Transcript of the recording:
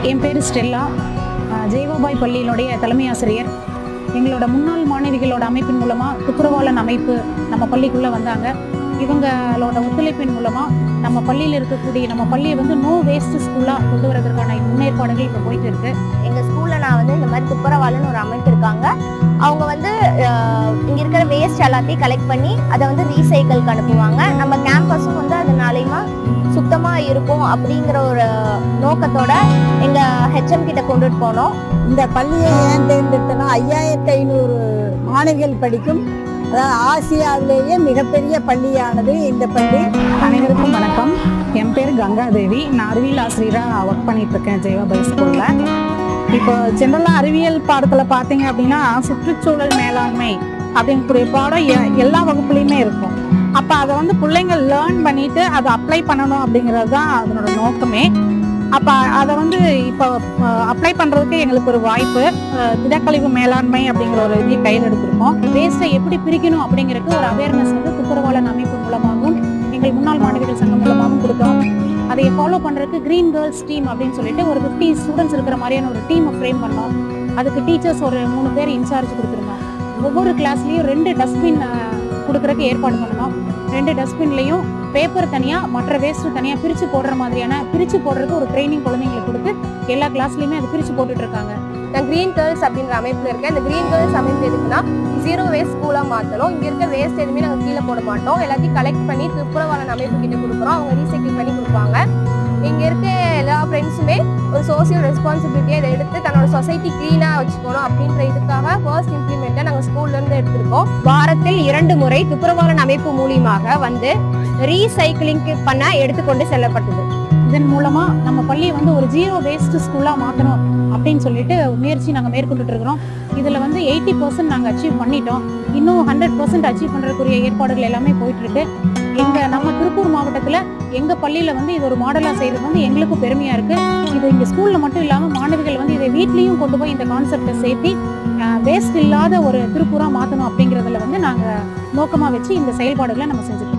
என் பேர் ஸ்டெல்லா அஹ் ஜெயபாபாய் பள்ளியினுடைய தலைமை ஆசிரியர் எங்களோட முன்னாள் மாணவிகளோட அமைப்பின் மூலமாக துப்புரவாளன் அமைப்பு நம்ம பள்ளிக்குள்ளே வந்தாங்க இவங்களோட ஒத்துழைப்பின் மூலமாக நம்ம பள்ளியில் இருக்கக்கூடிய நம்ம பள்ளியை வந்து நோ வேஸ்ட் ஸ்கூலாக கொண்டு வரதுக்கான முன்னேற்பாடுகள் இப்போ போயிட்டு இருக்கு எங்க ஸ்கூல்ல நான் வந்து இந்த மாதிரி துப்புரவாளன்னு ஒரு அமைப்பு இருக்காங்க அவங்க வந்து அஹ், இங்க இருக்கிற வேஸ்ட் எல்லாத்தையும் கலெக்ட் பண்ணி அதை வந்து ரீசைக்கிள்க்கு அனுப்புவாங்க நம்ம கேம்பஸும் வந்து அதனாலயுமா சுத்தமா இருக்கும் அப்படிங்கிற ஒரு நோக்கத்தோட எங்க ஹெச்எம் கிட்ட கொண்டுட்டு போனோம் இந்த பள்ளியை ஏன் தேர்ந்தெடுத்தனா ஐயாயிரத்தி ஐநூறு மாணவிகள் படிக்கும் அதாவது ஆசியாவிலேயே மிகப்பெரிய பள்ளியானது இந்த பள்ளி அனைவருக்கும் வணக்கம் என் பேர் கங்காதேவி நான் அறிவியல் ஆசிரியராக ஒர்க் பண்ணிட்டு இருக்கேன் ஜெயபாபாய் ஸ்கூலில் இப்போ ஜென்ரலாக அறிவியல் பாடத்தில் பார்த்தீங்க அப்படின்னா சுற்றுச்சூழல் மேலாண்மை அப்படிங்கக்கூடிய பாடம் எ- எல்லா வகுப்புலையுமே இருக்கும் அப்போ அதை வந்து பிள்ளைங்க லேர்ன் பண்ணிட்டு அதை அப்ளை பண்ணணும் அப்படிங்கிறது தான் அதனோட நோக்கமே அப்போ அதை வந்து இப்போ அப்ளை பண்ணுறதுக்கு எங்களுக்கு ஒரு வாய்ப்பு அஹ், திடக்கழிவு மேலாண்மை அப்படிங்கிற ஒரு இதையும் கையில் எடுத்திருக்கோம் வேஸ்ட்டை எப்படி பிரிக்கணும் அப்படிங்கிறதுக்கு ஒரு அவேர்னஸ் வந்து துப்புரவாளன் அமைப்பு மூலமாகவும் எங்கள் முன்னாள் மாணவிகள் சங்கம் மூலமாகவும் கொடுத்தோம் அதை ஃபாலோ பண்ணுறதுக்கு க்ரீன் கேர்ள்ஸ் டீம் அப்படின்னு சொல்லிட்டு ஒரு ஃபிஃப்டி ஸ்டூடெண்ட்ஸ் இருக்கிற மாதிரியான ஒரு டீமை ஃப்ரேம் பண்ணோம் அதுக்கு டீச்சர்ஸ் ஒரு மூணு பேர் இன்சார்ஜ் கொடுத்துருந்தோம் ஒவ்வொரு கிளாஸ்லேயும் ரெண்டு டஸ்ட்பின் கொடுக்குறதுக்கு ஏற்பாடு பண்ணணும் ரெண்டு டஸ்ட்பின்லேயும் பேப்பர் தனியாக மற்ற வேஸ்ட்டு தனியாக பிரித்து போடுற மாதிரியான பிரித்து போடுறதுக்கு ஒரு ட்ரைனிங் குழந்தைங்களுக்கு கொடுத்து எல்லா கிளாஸ்லையுமே அதை பிரித்து போட்டுட்டு இருக்காங்க நான் கிரீன் கேர்ள்ஸ் அப்படிங்கிற அமைப்புல இருக்கேன் இந்த கிரீன் கேர்ள்ஸ் அமைப்பு எதுக்குன்னா ஜீரோ வேஸ்ட் ஸ்கூலா மாத்தணும் இங்க இருக்க வேஸ்ட் எதுவுமே நாங்க கீழே போட மாட்டோம் எல்லாத்தையும் கலெக்ட் பண்ணி துப்புரவாளன் அமைப்பு கிட்ட கொடுக்குறோம் அவங்க ரீசைக்கிள் பண்ணி கொடுப்பாங்க இங்க இருக்க எல்லா ஃப்ரெண்ட்ஸுமே ஒரு சோசியல் ரெஸ்பான்சிபிலிட்டியை இதை எடுத்து தன்னோட சொசைட்டி க்ளீனா வச்சுக்கணும் அப்படின்ற இதுக்காக ஃபர்ஸ்ட் இம்ப்ளிமெண்ட்டை நாங்க ஸ்கூல்ல இருந்து எடுத்திருக்கோம் வாரத்தில் இரண்டு முறை துப்புரவாளன் அமைப்பு மூலியமாக வந்து ரீசைக்கிளிங் பண்ண எடுத்துக்கொண்டு செல்லப்பட்டது இதன் மூலமாக நம்ம பள்ளியை வந்து ஒரு ஜீரோ வேஸ்ட் ஸ்கூலாக மாற்றணும் அப்படின்னு சொல்லிட்டு முயற்சி நாங்கள் மேற்கொண்டுட்டு இருக்கிறோம் இதில் வந்து எயிட்டி பர்சன்ட் நாங்கள் அச்சீவ் பண்ணிட்டோம் இன்னும் ஹண்ட்ரட் பர்சன்ட் அச்சீவ் பண்ணுறதுக்குரிய ஏற்பாடுகள் எல்லாமே போயிட்டு இருக்கு எங்கள் நம்ம திருப்பூர் மாவட்டத்தில் எங்கள் பள்ளியில் வந்து இது ஒரு மாடலாக செய்கிறது வந்து எங்களுக்கும் பெருமையாக இருக்குது இது இங்கே ஸ்கூலில் மட்டும் இல்லாமல் மாணவிகள் வந்து இதை வீட்லேயும் கொண்டு போய் இந்த கான்செப்டை சேர்த்தி வேஸ்ட் இல்லாத ஒரு திருப்பூராக மாற்றணும் அப்படிங்கிறதுல வந்து நாங்கள் நோக்கமாக வச்சு இந்த செயல்பாடுகளை நம்ம செஞ்சுட்டு இருக்கோம்